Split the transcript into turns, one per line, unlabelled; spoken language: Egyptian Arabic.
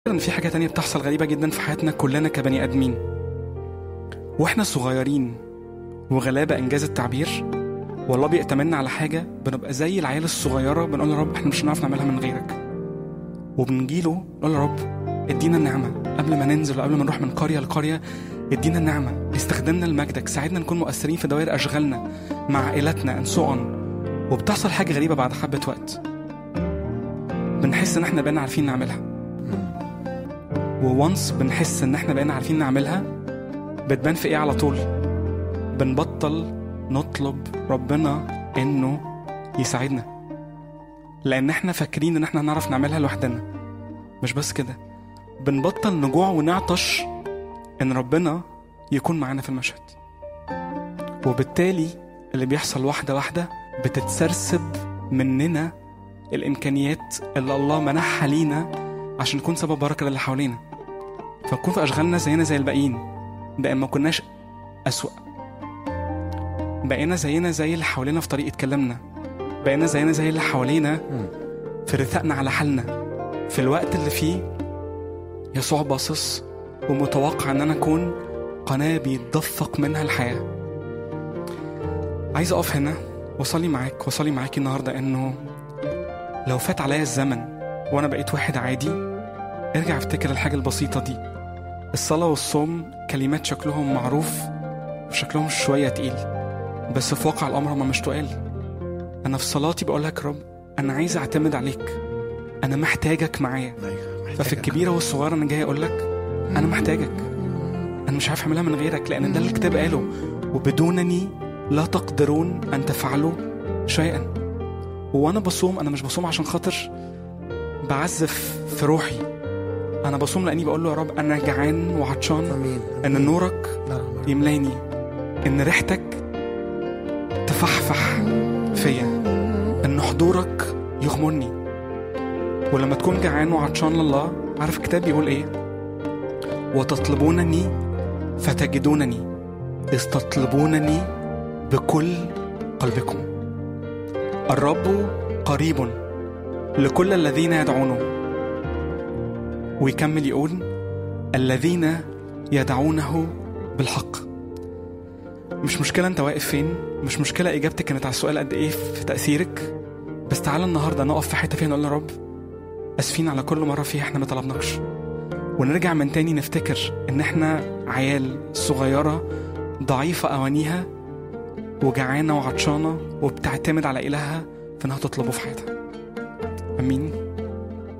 ان في حاجه تانية بتحصل غريبه جدا في حياتنا كلنا كبني ادمين واحنا صغيرين وغلابه انجاز التعبير والله بيأتمنا على حاجه بنبقى زي العيال الصغيره بنقول يا رب احنا مش هنعرف نعملها من غيرك وبنجيله نقول يا رب ادينا النعمه قبل ما ننزل وقبل ما نروح من قريه لقريه ادينا النعمه استخدمنا لمجدك ساعدنا نكون مؤثرين في دوائر اشغالنا مع عائلاتنا and so on وبتحصل حاجه غريبه بعد حبه وقت بنحس ان احنا بقينا عارفين نعملها وونس بنحس ان احنا بقينا عارفين نعملها بتبان في ايه على طول بنبطل نطلب ربنا انه يساعدنا لان احنا فاكرين ان احنا هنعرف نعملها لوحدنا مش بس كده بنبطل نجوع ونعطش ان ربنا يكون معانا في المشهد وبالتالي اللي بيحصل واحدة واحدة بتتسرسب مننا الإمكانيات اللي الله منحها لينا عشان نكون سبب بركة للي حوالينا فنكون في أشغالنا زينا زي الباقيين بقى ما كناش أسوأ بقينا زينا زي اللي حوالينا في طريقة كلامنا بقينا زينا زي اللي حوالينا في رثائنا على حالنا في الوقت اللي فيه يسوع باصص ومتوقع ان انا اكون قناه بيتدفق منها الحياه عايز اقف هنا واصلي معاك واصلي معاكي النهارده انه لو فات عليا الزمن وانا بقيت واحد عادي ارجع افتكر الحاجه البسيطه دي الصلاه والصوم كلمات شكلهم معروف وشكلهم شويه تقيل بس في واقع الامر هما مش تقال انا في صلاتي بقول لك رب انا عايز اعتمد عليك انا محتاجك معايا ففي الكبيره والصغيره انا جاي اقول لك انا محتاجك انا مش عارف اعملها من غيرك لان ده اللي الكتاب قاله وبدونني لا تقدرون ان تفعلوا شيئا وانا بصوم انا مش بصوم عشان خاطر بعزف في روحي انا بصوم لاني بقول له يا رب انا جعان وعطشان
امين
ان نورك يملاني ان ريحتك تفحفح فيا ان حضورك يغمرني ولما تكون جعان وعطشان لله عارف الكتاب بيقول ايه وتطلبونني فتجدونني إذ تطلبونني بكل قلبكم الرب قريب لكل الذين يدعونه ويكمل يقول الذين يدعونه بالحق مش مشكلة انت واقف فين مش مشكلة اجابتك كانت على السؤال قد ايه في تأثيرك بس تعالى النهاردة نقف في حتة فيها نقول يا رب اسفين على كل مرة فيها احنا ما طلبناكش ونرجع من تاني نفتكر ان احنا عيال صغيرة ضعيفة اوانيها وجعانة وعطشانة وبتعتمد على إلهها في انها تطلبه في حياتها امين